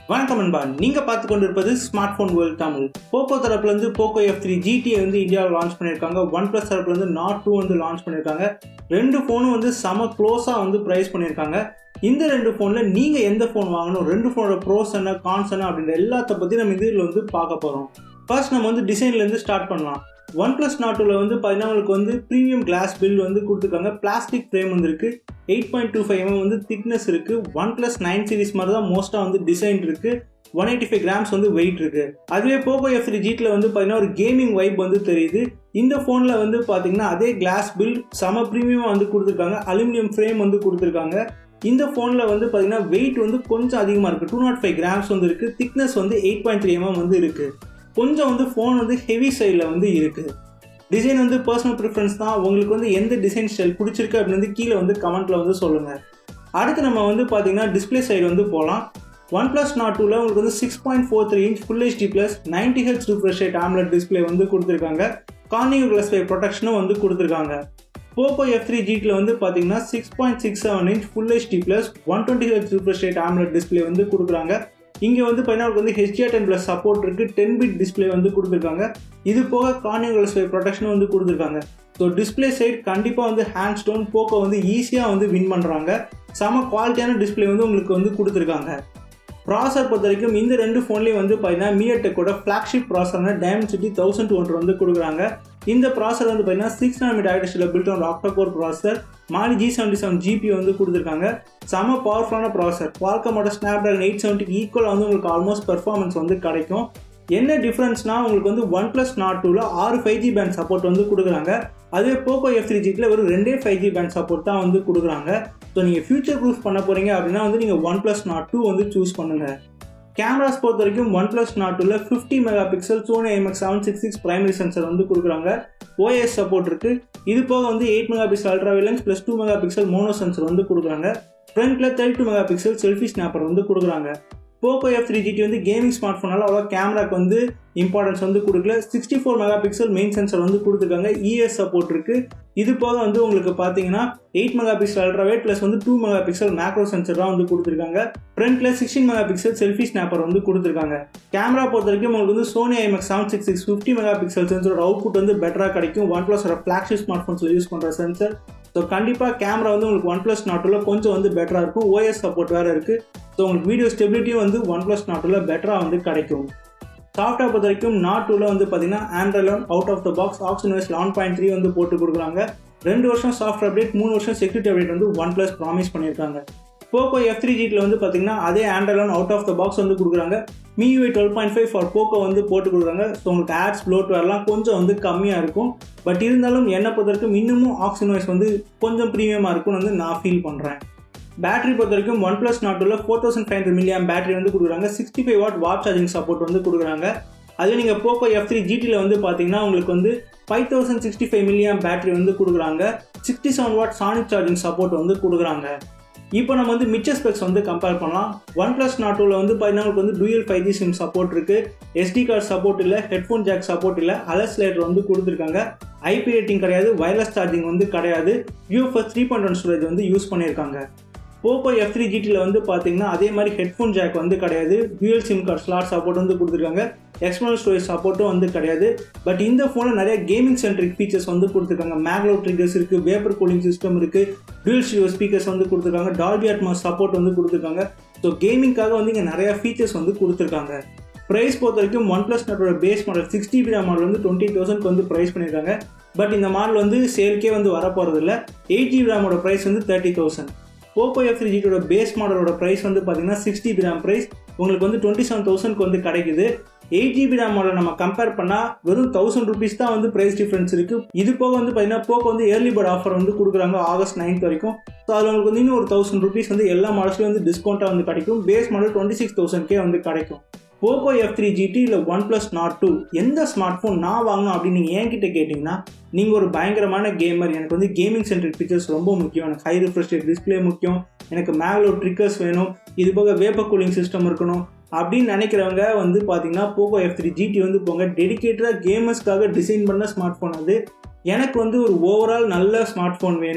வணக்கம் நண்பா நீங்க பார்த்து கொண்டிருப்பது smartphone world Tamil Poco தரப்புல இருந்து போக்கோ எஃப் த்ரீ ஜிடி வந்து இந்தியாவில் லான்ச் பண்ணியிருக்காங்க ஒன் பிளஸ் தரப்புல இருந்து நாட் டூ வந்து லான்ச் பண்ணியிருக்காங்க ரெண்டு ஃபோனும் வந்து செம க்ளோஸா வந்து ப்ரைஸ் பண்ணியிருக்காங்க இந்த ரெண்டு ஃபோனில் நீங்கள் எந்த ஃபோன் வாங்கணும் ரெண்டு ஃபோனோட ப்ரோஸ் என்ன கான்ஸ் என்ன அப்படின்ற எல்லாத்த பற்றி நம்ம இதில் வந்து பார்க்க போகிறோம் ஃபர்ஸ்ட் நம்ம வந்து டிசைன்லேருந்து ஸ்டார்ட் பண்ணலாம் ஒன் ப்ளஸ் நாட்டில் வந்து பார்த்தீங்கன்னா உங்களுக்கு வந்து ப்ரீமியம் கிளாஸ் பில் வந்து கொடுத்துருக்காங்க பிளாஸ்டிக் ஃப்ரேம் வந்து இருக்குது eight point two five mm வந்து திக்னஸ் இருக்குது ஒன் ப்ளஸ் நைன் சீரிஸ் மாதிரி தான் மோஸ்ட்டாக வந்து டிசைன் இருக்குது ஒன் எயிட்டி ஃபைவ் கிராம்ஸ் வந்து வெயிட் இருக்கு அதுவே போகோ எஃப் த்ரீ ஜீட்டில் வந்து பார்த்தீங்கன்னா ஒரு கேமிங் வைப் வந்து தெரியுது இந்த ஃபோனில் வந்து பார்த்தீங்கன்னா அதே கிளாஸ் பில் செம ப்ரீமியமாக வந்து கொடுத்துருக்காங்க அலுமினியம் ஃப்ரேம் வந்து கொடுத்துருக்காங்க இந்த ஃபோனில் வந்து பார்த்தீங்கன்னா வெயிட் வந்து கொஞ்சம் அதிகமாக இருக்குது டூ நாட் ஃபைவ் கிராம்ஸ் வந்து இருக்குது திக்னஸ் வந்து எயிட் பாயிண்ட் த்ரீ எம்எம் வந்து இருக்குது கொஞ்சம் வந்து ஃபோன் வந்து ஹெவி சைடில் வந்து இருக்குது டிசைன் வந்து பர்சனல் ப்ரிஃபரன்ஸ் தான் உங்களுக்கு வந்து எந்த டிசைன் ஸ்டைல் பிடிச்சிருக்கு அப்படின்னு வந்து கீழே வந்து கமெண்ட்டில் வந்து சொல்லுங்கள் அடுத்து நம்ம வந்து பார்த்தீங்கன்னா டிஸ்பிளே சைடு வந்து போகலாம் ஒன் ப்ளஸ் நாட் டூவில் உங்களுக்கு வந்து six point four three inch full HD plus ninety ஹெச் ரிஃப்ரெஷ் ரேட் ஆம்லெட் டிஸ்பிளே வந்து கொடுத்துருக்காங்க கார்னிங் கிளாஸ் ஃபை ப்ரொடெக்ஷனும் வந்து கொடுத்துருக்காங்க போக்கோ எஃப் த்ரீ ஜிட்டில் வந்து பார்த்தீங்கன்னா six point six seven inch full HD plus one twenty ஹெச் ரிஃப்ரெஷ் ரேட் ஆம்லெட் டிஸ்பிளே வந்து கொடுக்குறாங்க இங்கே வந்து பார்த்தீங்கன்னா வந்து ஹெச்டிஆர் டென் ப்ளஸ் சப்போர்ட் இருக்குது டென் பிட் டிஸ்பிளே வந்து கொடுத்துருக்காங்க இது போக கார்னியல் ஸ்பை ப்ரொடெக்ஷனும் வந்து கொடுத்துருக்காங்க ஸோ டிஸ்பிளே சைட் கண்டிப்பாக வந்து ஹேண்ட் ஸ்டோன் போக்கோ வந்து ஈஸியாக வந்து வின் பண்ணுறாங்க செம குவாலிட்டியான டிஸ்பிளே வந்து உங்களுக்கு வந்து கொடுத்துருக்காங்க ப்ராசர் பொறுத்த வரைக்கும் இந்த ரெண்டு ஃபோன்லேயும் வந்து பார்த்தீங்கன்னா மியட்டெக்கோட ஃப்ளாக்ஷிப் ப்ராசர்னா Dimensity thousand two hundred வந்து கொடுக்குறாங்க இந்த ப்ராசர் வந்து பார்த்தீங்கன்னா சிக்ஸ் நாமிட் ஆக்டிஷில் built on octa core processor Mali G seventy seven GPU வந்து கொடுத்துருக்காங்க செம பவர்ஃபுல்லான ப்ராசர் குவால்கமோட ஸ்னாப் ட்ராகன் எயிட் செவன்ட்டிக்கு ஈக்குவலாக வந்து உங்களுக்கு ஆல்மோஸ்ட் பெர்ஃபார்மன்ஸ் வந்து கிடைக்கும் என்ன டிஃப்ரென்ஸ்னா உங்களுக்கு வந்து ஒன் ப்ளஸ் நாட் டூவில் ஆறு ஃபைவ் ஜி பேண்ட் சப்போர்ட் வந்து கொடுக்குறாங்க அதுவே போக்கோ எஃப் த்ரீ ஜிக்கில் வெறும் ரெண்டே ஃபைவ் ஜி பேண்ட் சப்போர்ட் தான் வந்து கொடுக்குறாங்க ஸோ நீங்கள் ஃபியூச்சர் ப்ரூஃப் பண்ண போகிறீங்க அப்படின்னா வந்து நீங்கள் ஒன் ப்ளஸ் நாட் டூ வந்து சூஸ் பண்ணுங்கள் கேமராஸ் பொறுத்த வரைக்கும் ஒன் ப்ளஸ் நாட் டூவில் fifty megapixel Sony IMX seven six six primary sensor வந்து கொடுக்குறாங்க ஓஎஸ் சப்போர்ட் இருக்குது இது போக வந்து எயிட் மெகா பிக்சல் அல்ட்ரா விலன்ஸ் plus two megapixel mono sensor வந்து கொடுக்குறாங்க ஃப்ரண்ட்டில் thirty two megapixel selfie snapper வந்து கொடுக்குறாங்க போக்கோ எஃப் த்ரீ ஜிடி வந்து கேமிங் ஸ்மார்ட் ஃபோனால் அவ்வளோ கேமராக்கு வந்து இம்பார்ட்டன்ஸ் வந்து கொடுக்கல sixty four megapixel main sensor வந்து கொடுத்துருக்காங்க இஎஸ் சப்போர்ட் இருக்குது இது போக வந்து உங்களுக்கு பார்த்தீங்கன்னா eight megapixel ultrawide plus வந்து two megapixel macro sensor தான் வந்து கொடுத்துருக்காங்க ஃப்ரண்ட்டில் sixteen megapixel selfie snapper வந்து கொடுத்துருக்காங்க கேமரா பொறுத்த வரைக்கும் உங்களுக்கு வந்து Sony IMX seven six six fifty megapixel சென்சரோட அவுட்புட் வந்து பெட்டராக கிடைக்கும் ஒன் ப்ளஸோட ஃப்ளாக்ஷிப் ஸ்மார்ட் ஃபோன்ஸில் யூஸ் பண்ணுற சென்சர் ஸோ கண்டிப்பாக கேமரா வந்து உங்களுக்கு ஒன் ப்ளஸ் நாட்டில் கொஞ்சம் வந்து பெட்டராக இருக்கும் ஓஎஸ் சப்போர்ட் வேறு இருக்குது ஸோ உங்களுக்கு வீடியோ ஸ்டெபிலிட்டியும் வந்து ஒன் ப்ளஸ் நாட்டில் பெட்டராக வந்து கிடைக்கும் சாஃப்ட்வேர் பொறுத்த வரைக்கும் நாட் டூவில் வந்து பார்த்தீங்கன்னா Android out of the box Oxygen eleven point three வந்து போட்டு கொடுக்குறாங்க ரெண்டு வருஷம் சாஃப்ட்வேர் அப்டேட் மூணு வருஷம் செக்யூரிட்டி அப்டேட் வந்து ஒன் ப்ளஸ் ப்ராமிஸ் பண்ணியிருக்காங்க போக்கோ எஃப் த்ரீ ஜிட்டில் வந்து பார்த்தீங்கன்னா அதே Android out of the box வந்து கொடுக்குறாங்க MIUI twelve point five for Poco வந்து போட்டு கொடுக்குறாங்க ஸோ உங்களுக்கு ஆட்ஸ் ப்ளோட் வரலாம் கொஞ்சம் வந்து கம்மியாக இருக்கும் பட் இருந்தாலும் என்னை பொறுத்த வரைக்கும் இன்னமும் ஆக்சிஜன் வாய்ஸ் வந்து கொஞ்சம் ப்ரீமியமாக இருக்கும்னு வந்து நான் ஃபீல் பண்ணுறேன் பேட்டரி பொறுத்த வரைக்கும் ஒன் ப்ளஸ் நாட்டில் four thousand five hundred milliamp battery வந்து கொடுக்குறாங்க sixty five watt watt charging support வந்து கொடுக்குறாங்க அதே நீங்கள் போக்கோ எஃப் த்ரீ ஜிடியில் வந்து பார்த்தீங்கன்னா உங்களுக்கு வந்து five thousand sixty five milliamp battery வந்து கொடுக்குறாங்க sixty seven watt sonic charging support வந்து கொடுக்குறாங்க இப்போ நம்ம வந்து மிச்ச ஸ்பெக்ஸ் வந்து கம்பேர் பண்ணலாம் ஒன் ப்ளஸ் நாட்டோவில் வந்து பார்த்தீங்கன்னா உங்களுக்கு வந்து dual five G SIM support இருக்குது எஸ்டி கார்டு சப்போர்ட் இல்லை ஹெட்ஃபோன் ஜாக் சப்போர்ட் இல்லை அலஸ் லேட்டர் வந்து கொடுத்துருக்காங்க ஐபி ரேட்டிங் கிடையாது வயர்லெஸ் சார்ஜிங் வந்து கிடையாது UFS three point one storage வந்து யூஸ் பண்ணியிருக்காங்க போக்கோ எஃப் த்ரீ ஜிடியில் வந்து பார்த்தீங்கன்னா அதே மாதிரி ஹெட்ஃபோன் ஜாக் வந்து கிடையாது dual SIM card slot support வந்து கொடுத்துருக்காங்க எக்ஸ்டர்னல் ஸ்டோரேஜ் சப்போர்ட்டும் வந்து கிடையாது பட் இந்த ஃபோனில் நிறைய கேமிங் சென்ட்ரிக் ஃபீச்சர்ஸ் வந்து கொடுத்துருக்காங்க மேக்லோ ட்ரிகர்ஸ் இருக்குது வேப்பர் கூலிங் சிஸ்டம் இருக்குது டியூல் ஸ்டீரியோ ஸ்பீக்கர்ஸ் வந்து கொடுத்துருக்காங்க டால்பி அட்மாஸ் சப்போர்ட் வந்து கொடுத்துருக்காங்க ஸோ கேமிங்காக வந்து இங்கே நிறையா ஃபீச்சர்ஸ் வந்து கொடுத்துருக்காங்க ப்ரைஸ் பொறுத்த வரைக்கும் ஒன் ப்ளஸ் நட்டோட base model six GB model வந்து டுவெண்ட்டி தௌசண்ட்க்கு வந்து ப்ரைஸ் பண்ணியிருக்காங்க பட் இந்த மாடல் வந்து சேல்க்கே வந்து வரப்போகிறதில்ல எயிட் ஜிபி ரேமோட ப்ரைஸ் வந்து thirty thousand Poco F three ஜியோட பேஸ் மாடலோட ப்ரைஸ் வந்து பார்த்தீங்கன்னா சிக்ஸ் ஜிபி ரேம் ப்ரைஸ் உங்களுக்கு வந்து டுவெண்ட்டி செவன் தௌசண்ட்க்கு வந்து கிடைக்குது எயிட் ஜிபி ரேம் மாடல் நம்ம கம்பேர் பண்ணால் வெறும் தௌசண்ட் ருபீஸ் தான் வந்து ப்ரைஸ் டிஃப்ரென்ஸ் இருக்குது இது போக வந்து பார்த்தீங்கன்னா போக்கோ வந்து ஏர்லி பர்ட் ஆஃபர் வந்து கொடுக்குறாங்க ஆகஸ்ட் நைன்த் வரைக்கும் ஸோ அதில் உங்களுக்கு வந்து இன்னும் ஒரு தௌசண்ட் ருபீஸ் வந்து எல்லா மாடல்ஸ்லையும் வந்து டிஸ்கவுண்ட்டாக வந்து கிடைக்கும் பேஸ் மாடல் டுவெண்ட்டி சிக்ஸ் தௌசண்ட்கே வந்து கிடைக்கும் போக்கோ எஃப் த்ரீ ஜிடி இல்லை ஒன் ப்ளஸ் நாட் டூ எந்த ஸ்மார்ட் ஃபோன் நான் வாங்கணும் அப்படின்னு நீங்கள் என்கிட்ட கேட்டிங்கன்னா நீங்கள் ஒரு பயங்கரமான கேமர் எனக்கு வந்து கேமிங் சென்ட்ரிக் ஃபீச்சர்ஸ் ரொம்ப முக்கியம் எனக்கு ஹை ரிஃப்ரெஷ் டிஸ்பிளே முக்கியம் எனக்கு மேக்லோ ட்ரிக்கர்ஸ் வேணும் இது போக வேப்பர் கூலிங் சிஸ்டம் இருக்கணும் அப்படின்னு நினைக்கிறவங்க வந்து பார்த்தீங்கன்னா போகோ எஃப் த்ரீ ஜிடி வந்து போங்க டெடிக்கேட்டடாக கேமர்ஸ்க்காக டிசைன் பண்ண ஸ்மார்ட் ஃபோன் அது எனக்கு வந்து ஒரு ஓவரால் நல்ல ஸ்மார்ட் ஃபோன் வேணும்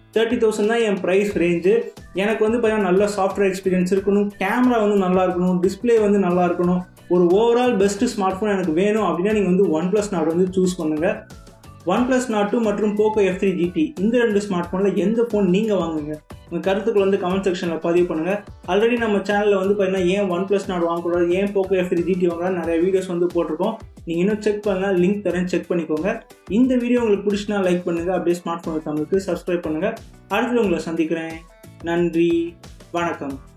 தேர்ட்டி தௌசண்ட் தான் என் ப்ரைஸ் ரேஞ்சு எனக்கு வந்து பார்த்தீங்கன்னா நல்ல சாஃப்ட்வேர் எக்ஸ்பீரியன்ஸ் இருக்கணும் கேமரா வந்து நல்லா இருக்கணும் டிஸ்பிளே வந்து நல்லா இருக்கணும் ஒரு ஓவரால் பெஸ்ட்டு ஸ்மார்ட் ஃபோன் எனக்கு வேணும் அப்படின்னா நீங்கள் வந்து ஒன் ப்ளஸ் நாட் வந்து சூஸ் பண்ணுங்கள் ஒன் ப்ளஸ் நாட் டூ மற்றும் போக்கோ எஃப் த்ரீ ஜிடி இந்த ரெண்டு ஸ்மார்ட் ஃபோனில் எந்த ஃபோன் நீங்கள் வாங்குங்க உங்கள் கருத்துக்கள் வந்து கமெண்ட் செக்ஷனில் பதிவு பண்ணுங்கள் ஆல்ரெடி நம்ம சேனலில் வந்து பார்த்தீங்கன்னா ஏன் ஒன் ப்ளஸ் நாட் வாங்கக்கூடாது ஏன் போக்கோ எஃப் த்ரீ ஜிடி வாங்கலாம் நிறைய வீடியோஸ் வந்து போட்டிருக்கோம் நீங்கள் இன்னும் செக் பண்ணலாம் லிங்க் தரேன் செக் பண்ணிக்கோங்க இந்த வீடியோ உங்களுக்கு பிடிச்சினா லைக் பண்ணுங்கள் அப்படியே ஸ்மார்ட் ஃபோன் தமிழுக்கு சப்ஸ்கிரைப் பண்ணுங்கள் அடுத்து உங்களை சந்திக்கிறேன் நன்றி வணக்கம்